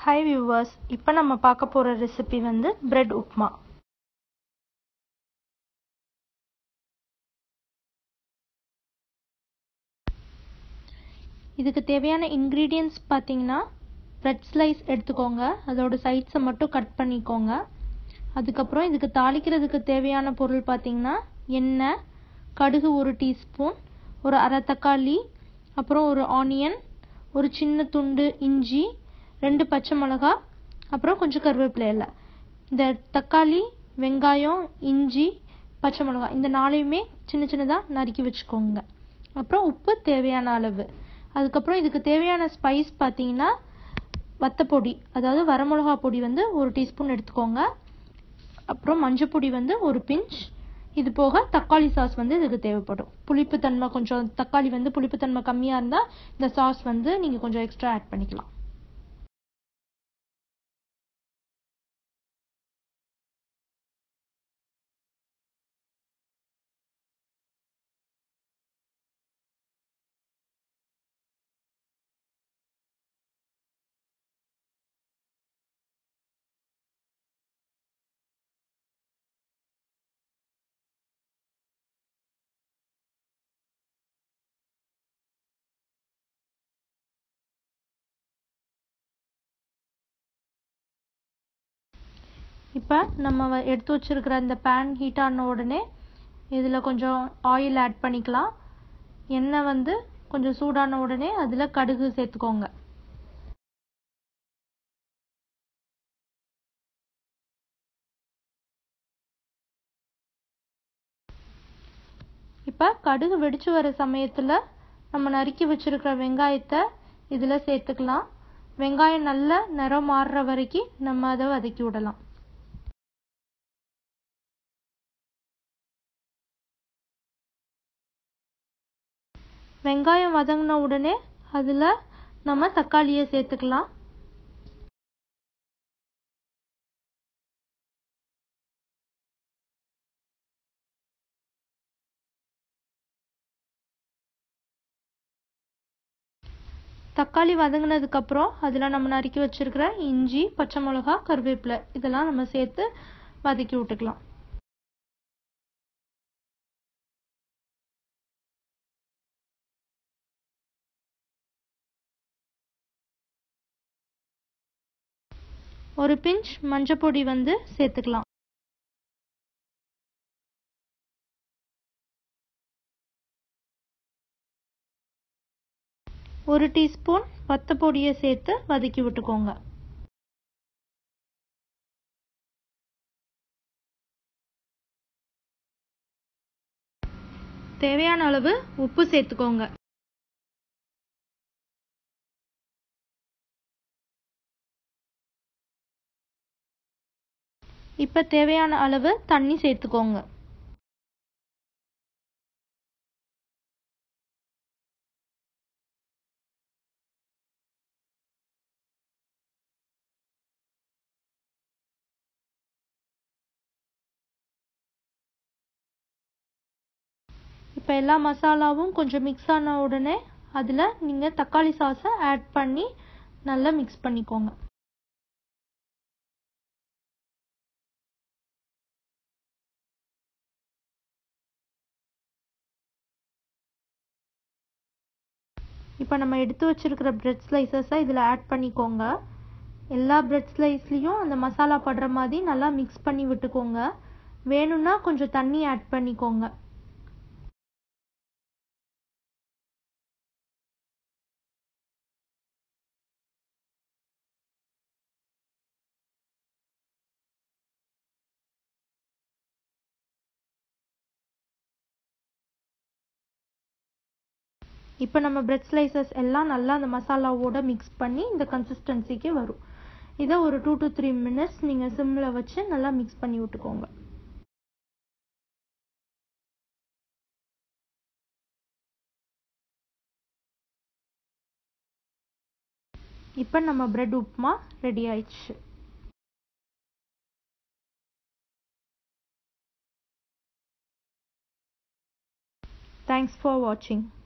hi viewers இப்போ நம்ம பார்க்க போகிற ரெசிபி வந்து பிரெட் உப்மா இதுக்கு தேவையான இன்க்ரீடியன்ட்ஸ் பார்த்தீங்கன்னா பிரெட் ஸ்லைஸ் எடுத்துக்கோங்க அதோட சைட்ஸை மட்டும் கட் பண்ணிக்கோங்க அதுக்கப்புறம் இதுக்கு தாளிக்கிறதுக்கு தேவையான பொருள் பார்த்தீங்கன்னா எண்ணெய் கடுகு ஒரு டீஸ்பூன் ஒரு அரை தக்காளி அப்புறம் ஒரு ஆனியன் ஒரு சின்ன துண்டு இஞ்சி ரெண்டு பச்சை மிளகா அப்புறம் கொஞ்சம் கருவேப்பிலை இலை இந்த தக்காளி வெங்காயம் இஞ்சி பச்சை மிளகா இந்த நாளையுமே சின்ன சின்னதாக நறுக்கி வச்சுக்கோங்க அப்புறம் உப்பு தேவையான அளவு அதுக்கப்புறம் இதுக்கு தேவையான ஸ்பைஸ் பார்த்தீங்கன்னா வத்தப்பொடி அதாவது வரமிளகா பொடி வந்து ஒரு டீஸ்பூன் எடுத்துக்கோங்க அப்புறம் மஞ்சப்பொடி வந்து ஒரு பிஞ்ச் இது போக தக்காளி சாஸ் வந்து இதுக்கு தேவைப்படும் புளிப்பு தன்மை கொஞ்சம் தக்காளி வந்து புளிப்பு தன்மை கம்மியாக இருந்தால் இந்த சாஸ் வந்து நீங்கள் கொஞ்சம் எக்ஸ்ட்ரா ஆட் பண்ணிக்கலாம் இப்போ நம்ம எடுத்து வச்சிருக்கிற இந்த பேன் ஹீட் ஆன உடனே இதில் கொஞ்சம் ஆயில் ஆட் பண்ணிக்கலாம் எண்ணெய் வந்து கொஞ்சம் சூடான உடனே அதில் கடுகு சேர்த்துக்கோங்க இப்போ கடுகு வெடிச்சு வர சமயத்தில் நம்ம நறுக்கி வச்சிருக்கிற வெங்காயத்தை இதில் சேர்த்துக்கலாம் வெங்காயம் நல்லா நிறம் மாறுற வரைக்கும் நம்ம அதை வதக்கி விடலாம் வெங்காயம் வதங்கின உடனே அதில் நம்ம தக்காளியை சேர்த்துக்கலாம் தக்காளி வதங்கினதுக்கப்புறம் அதில் நம்ம நறுக்கி வச்சிருக்கிற இஞ்சி பச்சை மிளகா கருவேப்பிலை இதெல்லாம் நம்ம சேர்த்து வதக்கி விட்டுக்கலாம் ஒரு பிஞ்ச் மஞ்சப்பொடி வந்து சேர்த்துக்கலாம் ஒரு டீஸ்பூன் வத்தப்பொடியை சேர்த்து வதக்கி விட்டுக்கோங்க தேவையான அளவு உப்பு சேர்த்துக்கோங்க இப்போ தேவையான அளவு தண்ணி சேர்த்துக்கோங்க இப்போ எல்லா மசாலாவும் கொஞ்சம் மிக்ஸ் ஆன உடனே அதில் நீங்கள் தக்காளி சாஸை ஆட் பண்ணி நல்லா மிக்ஸ் பண்ணிக்கோங்க இப்போ நம்ம எடுத்து வச்சிருக்கிற பிரெட் ஸ்லைசஸை இதில் ஆட் பண்ணிக்கோங்க எல்லா பிரெட் ஸ்லைஸ்லேயும் அந்த மசாலா படுற மாதிரி நல்லா மிக்ஸ் பண்ணி விட்டுக்கோங்க வேணும்னா கொஞ்சம் தண்ணி ஆட் பண்ணிக்கோங்க இப்போ நம்ம பிரெட் ஸ்லைசஸ் எல்லாம் நல்லா அந்த மசாலாவோட மிக்ஸ் பண்ணி இந்த கன்சிஸ்டன்சிக்கு வரும் இதை ஒரு டூ டு த்ரீ மினிட்ஸ் நீங்கள் சிம்மில் வச்சு நல்லா மிக்ஸ் பண்ணி விட்டுக்கோங்க இப்போ நம்ம பிரெட் உப்புமா ரெடி ஆயிடுச்சு தேங்க்ஸ் ஃபார் வாட்சிங்